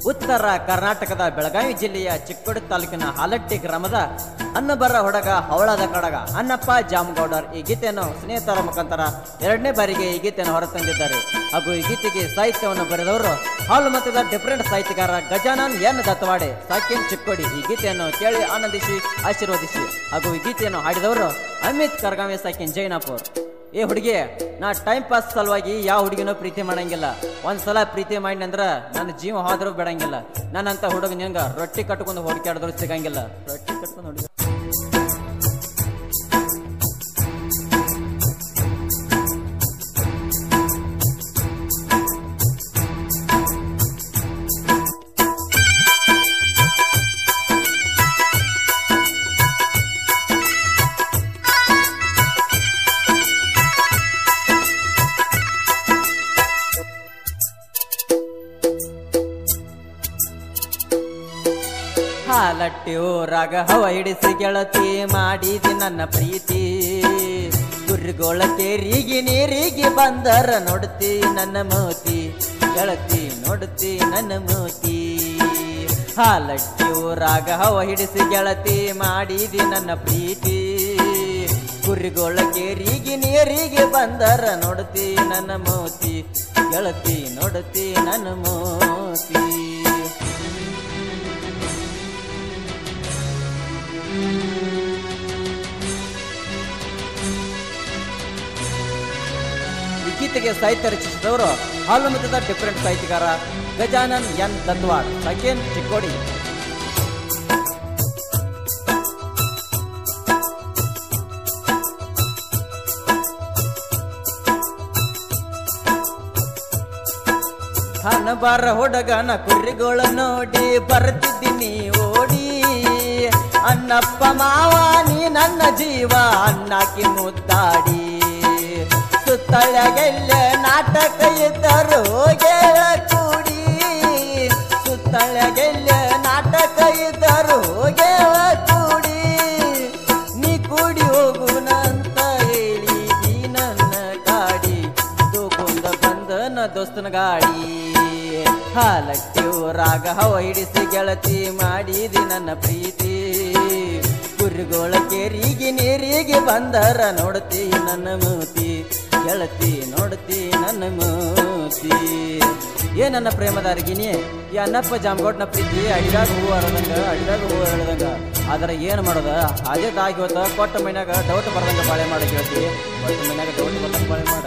ಉತ್ತರ ಕರ್ನಾಟಕದ ಬೆಳಗಾವಿ ಜಿಲ್ಲೆಯ ಚಿಕ್ಕೋಡಿ ತಾಲೂಕಿನ ಹಾಲಟ್ಟಿ ಗ್ರಾಮದ ಅನ್ನಬರ ಹೊಡಗ ಹವಳದ ಕಡಗ ಅನ್ನಪ್ಪ ಜಾಮಗೌಡರ್ ಈ ಗೀತೆಯನ್ನು ಸ್ನೇಹಿತರ ಮುಖಾಂತರ ಎರಡನೇ ಬಾರಿಗೆ ಈ ಗೀತೆಯನ್ನು ಹೊರತಂದಿದ್ದಾರೆ ಹಾಗೂ ಈ ಗೀತೆಗೆ ಸಾಹಿತ್ಯವನ್ನು ಬರೆದವರು ಹಾಲು ಮತದ ಡಿಫರೆಂಟ್ ಸಾಹಿತ್ಯಗಾರ ಗಜಾನನ್ ಎನ್ ದತ್ತವಾಡೆ ಸಾಕಿನ್ ಚಿಕ್ಕೋಡಿ ಈ ಗೀತೆಯನ್ನು ಕೇಳಿ ಆನಂದಿಸಿ ಆಶೀರ್ವದಿಸಿ ಹಾಗೂ ಈ ಗೀತೆಯನ್ನು ಹಾಡಿದವರು ಅಮಿತ್ ಕರ್ಗಾವಿ ಸಾಕಿನ್ ಜೈನಾಪುರ್ ಏ ಹುಡುಗಿ ನಾ ಟೈಮ್ ಪಾಸ್ ಸಲುವಾಗಿ ಯಾವ ಹುಡುಗಿನೂ ಪ್ರೀತಿ ಮಾಡಂಗಿಲ್ಲ ಒಂದ್ಸಲ ಪ್ರೀತಿ ಮಾಡಿ ಅಂದ್ರ ನನ್ನ ಜೀವ ಹೋದ್ರೂ ಬಿಡಂಗಿಲ್ಲ ನನ್ನಂತ ಹುಡುಗ ನಿಂಗ ರೊಟ್ಟಿ ಕಟ್ಕೊಂಡು ಹುಡುಕಾಡಿದ್ರು ಸಿಗಂಗಿಲ್ಲ ರೊಟ್ಟಿ ಕಟ್ಕೊಂಡು ಹುಡುಗ ಹಾಲಟ್ಟಿ ಊರಾಗ ಹವ ಹಿಡಿಸಿ ಗೆಳತಿ ಮಾಡಿದಿ ನನ್ನ ಪ್ರೀತಿ ಗುರ್ಗೋಳ ಕೇರಿಗೆ ನೀರಿಗೆ ಬಂದರ ನೋಡ್ತಿ ನನ್ನ ಮೋತಿ ಗೆಳತಿ ನೋಡ್ತಿ ನನ್ನ ಮೋತಿ ಹಾಲಟ್ಟಿ ಊರಾಗ ಹವ ಹಿಡಿಸಿ ಗೆಳತಿ ಮಾಡಿದಿ ನನ್ನ ಪ್ರೀತಿ ಕುರಿಗೋಳ ಕೇರಿಗೆ ನೀರಿಗೆ ಬಂದರ ನೋಡ್ತಿ ನನ್ನ ಮೋತಿ ಗೆಳತಿ ನೋಡ್ತಿ ನನ್ನ ಮೋತಿ ಈ ಗೀತೆಗೆ ಸಾಹಿತ್ಯ ರಚಿಸಿದವರು ಹಾಲುಮತದ ಡಿಫರೆಂಟ್ ಸಾಹಿತ್ಯಗಾರ ಗಜಾನನ್ ಎನ್ ದತ್ವಾಡ್ ಸಕೇನ್ ಚಿಕ್ಕೋಡಿ ಹಣಬಾರ ಹುಡುಗನ ಕುರಿಗಳ ನೋಡಿ ಬರ್ತಿದ್ದೀನಿ ಓಡಿ ಅನ್ನಪ್ಪ ಮಾವ ನೀ ನನ್ನ ಜೀವ ಅನ್ನಕ್ಕೆ ಮುದ್ದಾಡಿ ಸುತ್ತಳಗೆಲ್ಲ ನಾಟಕ ಇದ್ದರು ಗೆಳ ಕೂಡಿ ಸುತ್ತಳಗೆಲ್ಲ ನಾಟಕ ಇದ್ದರು ಗೆಳ ಕೂಡಿ ನೀ ಕೂಡಿ ಹೋಗುನಂತ ಹೇಳಿದಿ ನನ್ನ ಗಾಡಿ ತಗೊಂಡ ಬಂದನ ದೋಸ್ತನ ಗಾಡಿ ಹಾಲಟ್ಟಿ ಊರಾಗ ಹವ ಹಿಡಿಸಿ ಗೆಳತಿ ಮಾಡಿದಿ ನನ್ನ ಪ್ರೀತಿ ಕುರಿಗೋಳ ಕೇರಿಗೆ ನೀರಿಗೆ ಬಂದರ ನೋಡ್ತಿ ನನ್ನ ಮೂತಿ ಗೆಳತಿ ನೋಡ್ತಿ ನನ್ನ ಮೂತಿ ಏ ನನ್ನ ಪ್ರೇಮದ ಅರ್ಗಿನಿ ಈ ಅನ್ನಪ್ಪ ಜಾಮಗೋಟ್ನ ಪ್ರೀತಿ ಅಡಿದಾಗ ಹೂವು ಅರದಂಗ ಅಡಿದಾಗ ಹೂವು ಅರದಂಗ ಆದ್ರೆ ಏನು ಮಾಡೋದ ಅದೇ ತಾಗಿ ಹೋತ ಕೊಟ್ಟ ಮೈನಾಗ ಡೌಟ್ ಬರ್ದಂಗ ಬಾಳೆ ಮಾಡ ಕೇಳ್ತಿ ಕೊಟ್ಟ ಮೈನಾಗ ಡೌಟ್ ಬರ್ದಂಗ ಬಾಳೆ ಮಾಡ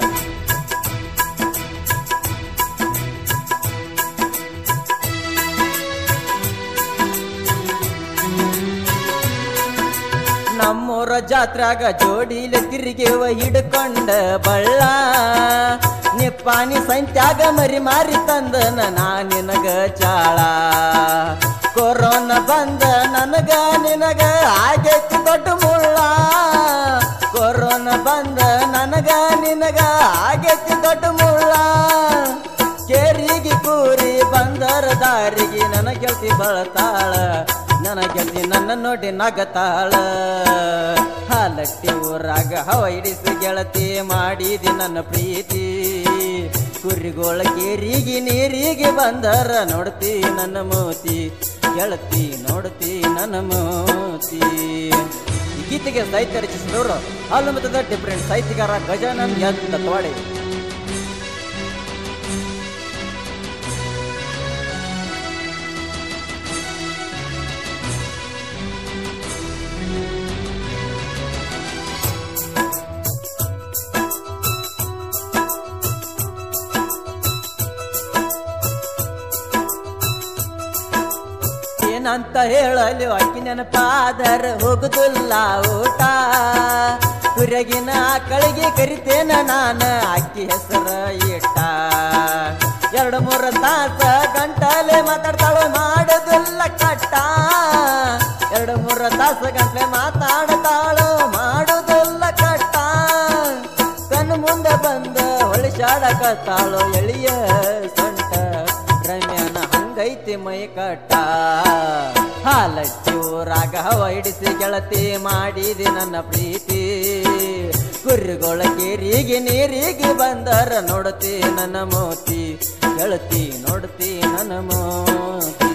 ನಮ್ಮೂರ ಜಾತ್ರಾಗ ಜೋಡಿಲೆ ತಿರುಗಿವ ಹಿಡ್ಕೊಂಡ ಬಳ್ಳ ನಿಪ್ಪಾನಿ ಸಂತ್ಯಾಗ ಮರಿ ಮಾರಿ ತಂದನ ನಾ ನಿನಗ ಚಾಳ ಕೊರೋನಾ ಬಂದ ನನಗ ನಿನಗ ಆಗೈತಿ ದೊಡ್ಡ ಮುಳ್ಳ ಕೊರೋನಾ ಬಂದ ನನಗ ನಿನಗ ಆಗೈತಿ ದೊಡ್ಡ ಮುಳ್ಳ ಕೇರಿಗೆ ಕೂರಿ ಬಂದರ ದಾರಿಗೆ ನನ್ನ ಗೆಳತಿ ಬಳತಾಳ ನನ್ನ ಗೆಳತಿ ನನ್ನ ನೋಡಿ ನಗತಾಳ ಹಾಲಟ್ಟಿ ಊರಾಗ ಹವ ಹಿಡಿಸಿ ಗೆಳತಿ ಮಾಡಿದಿ ನನ್ನ ಪ್ರೀತಿ ಕುರಿಗೋಳ ಕೇರಿಗೆ ನೀರಿಗೆ ಬಂದರ ನೋಡ್ತಿ ನನ್ನ ಮೋತಿ ಗೆಳತಿ ನೋಡ್ತಿ ನನ್ನ ಮೋತಿ ಈ ಗೀತೆಗೆ ಸಾಹಿತ್ಯ ರಚಿಸಿದವರು ಹಾಲುಮತದ ಡಿಫರೆಂಟ್ ಸಾಹಿತ್ಯಗಾರ ಗಜಾನನ್ ಎನ್ ದತ್ವಾಡೆ ಏನಂತ ಹೇಳಲು ಅಕ್ಕಿ ನೆನಪಾದರ ಹೋಗುದಿಲ್ಲ ಊಟ ಕುರಗಿನ ಕಳಿಗೆ ಕರಿತೇನ ನಾನ ಅಕ್ಕಿ ಹೆಸರ ಇಟ್ಟ ಎರಡು ಮೂರು ತಾಸ ಗಂಟಲೆ ಮಾತಾಡ್ತಾಳು ಮಾಡೋದಿಲ್ಲ ಕಟ್ಟ ಎರಡು ಮೂರು ತಾಸ ಗಂಟಲೆ ಮಾತಾಡ್ತಾಳು ಮಾಡೋದಿಲ್ಲ ಕಟ್ಟ ಕಣ್ಣು ಮುಂದೆ ಬಂದ ಹೊಳಿಸಾಡಕತ್ತಾಳು ಎಳಿಯ ಸೊಂಟ ರಮ್ಯನ ಹಂಗೈತಿ ಮೈ ಕಟ್ಟ ಹಾಲಟ್ಟಿ ಊರಾಗ ಹವ ಹಿಡಿಸಿ ಗೆಳತಿ ಮಾಡಿದಿ ನನ್ನ ಪ್ರೀತಿ ಕುರಿಗೊಳ ಕೇರಿಗೆ ನೀರಿಗೆ ಬಂದರ ನೋಡತಿ ನನ್ನ ಮೋತಿ ಗೆಳತಿ ನೋಡ್ತಿ ನನ್ನ ಮೋತಿ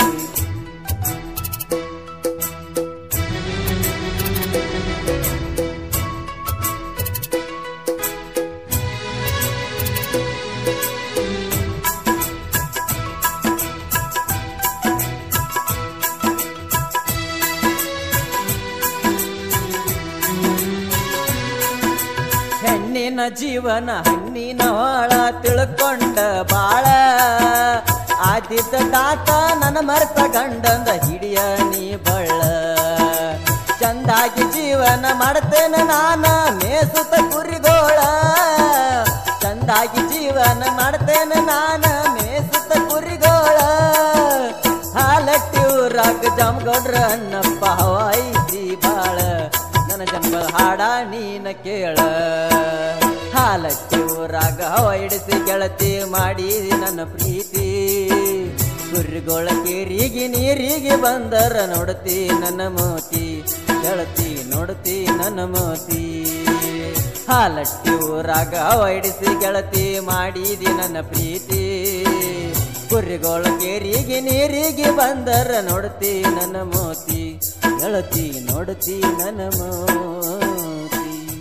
ಹೆಣ್ಣಿನ ಜೀವನ ಹಣ್ಣಿನ ಹೊಳ ತಿಳ್ಕೊಂಡ ಬಾಳ ಆದಿದ್ದ ತಾತ ನನ್ನ ಮರ್ತ ಗಂಡಂದ ಹಿಡಿಯ ನೀ ಬಳ್ಳ ಚಂದಾಗಿ ಜೀವನ ಮಾಡ್ತೇನೆ ನಾನ ಮೇಸುತ್ತ ಕುರಿಗೋಳ ಚಂದಾಗಿ ಜೀವನ ಮಾಡ್ತೇನೆ ನಾನ ಮೇಸುತ್ತ ಕುರಿಗೋಳ ಹಾಲಟ್ಟಿ ಊರಾಗ ಜಮಗೌಡ್ರ ಅಣ್ಣಪ್ಪ ಹವಾಯಿಸಿ ಬಾಳ ನನ್ನ ಜನ್ಮ ಹಾಡ ನೀನ ಕೇಳ ಹಾಲಕ್ಕಿ ಊರಾಗ ಹವ ಹಿಡಿಸಿ ಗೆಳತಿ ಮಾಡಿ ನನ್ನ ಪ್ರೀತಿ ಕುರಿಗೋಳ ಕೇರಿಗೆ ನೀರಿಗೆ ಬಂದರ ನೋಡ್ತಿ ನನ್ನ ಮೋತಿ ಗೆಳತಿ ನೋಡ್ತಿ ನನ್ನ ಮೋತಿ ಹಾಲಟ್ಟಿ ಊರಾಗ ಹವ ಹಿಡಿಸಿ ಗೆಳತಿ ಮಾಡಿದಿ ನನ್ನ ಪ್ರೀತಿ ಕುರಿಗೋಳ ಕೇರಿಗೆ ನೀರಿಗೆ ಬಂದರ ನೋಡ್ತಿ ನನ್ನ ಮೋತಿ ಗೆಳತಿ ನೋಡ್ತಿ ನನ್ನ ಮೋತಿ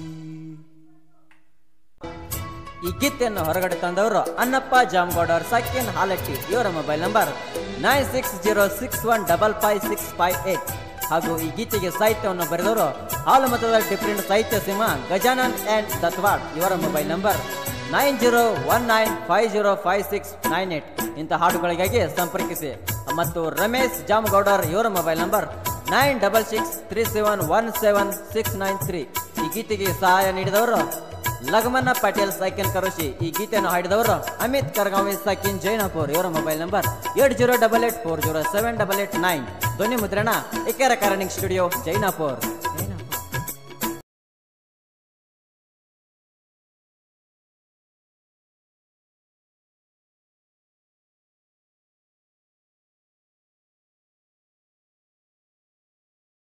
ಈ ಗೀತೆಯನ್ನು ಹೊರಗಡೆ ತಂದವರು ಅನ್ನಪ್ಪ ಜಾಮಗೌಡ ಅವ್ರ ಸೆಕೆಂಡ್ ಹಾಲಟ್ಟಿ ಇವರ mobile number nine six zero six one double five six five eight ಹಾಗೂ ಈ ಗೀತೆಗೆ ಸಾಹಿತ್ಯವನ್ನು ಬರೆದವರು ಹಾಲು ಮತದ ಡಿಫರೆಂಟ್ ಸಾಹಿತ್ಯ ಸಿಂಹ ಗಜಾನನ್ ಅಂಡ್ ದತ್ವಾಡ್ ಇವರ mobile number nine zero one nine five zero five six nine eight ಇಂಥ ಹಾಡುಗಳಿಗಾಗಿ ಸಂಪರ್ಕಿಸಿ ಮತ್ತು ರಮೇಶ್ ಜಾಮಗೌಡರ್ ಇವರ mobile number nine double six three seven one seven six nine three ಈ ಗೀತೆಗೆ ಸಹಾಯ ನೀಡಿದವರು ಲಗಮನ್ನ ಪಾಟೀಲ್ ಸೈಕಿನ್ ಕರೋಶಿ ಈ ಗೀತೆಯನ್ನು ಹಾಡಿದವರು ಅಮಿತ್ ಕರ್ಗಾವಿ ಸೈಕಿನ್ ಜೈನಪುರ್ ಇವರ mobile number eight zero double eight four zero seven double eight nine ಧ್ವನಿ ಮುದ್ರಣ ಇಕೆರ ಕಾರಣಿಂಗ್ ಸ್ಟುಡಿಯೋ ಜೈನಾಪುರ್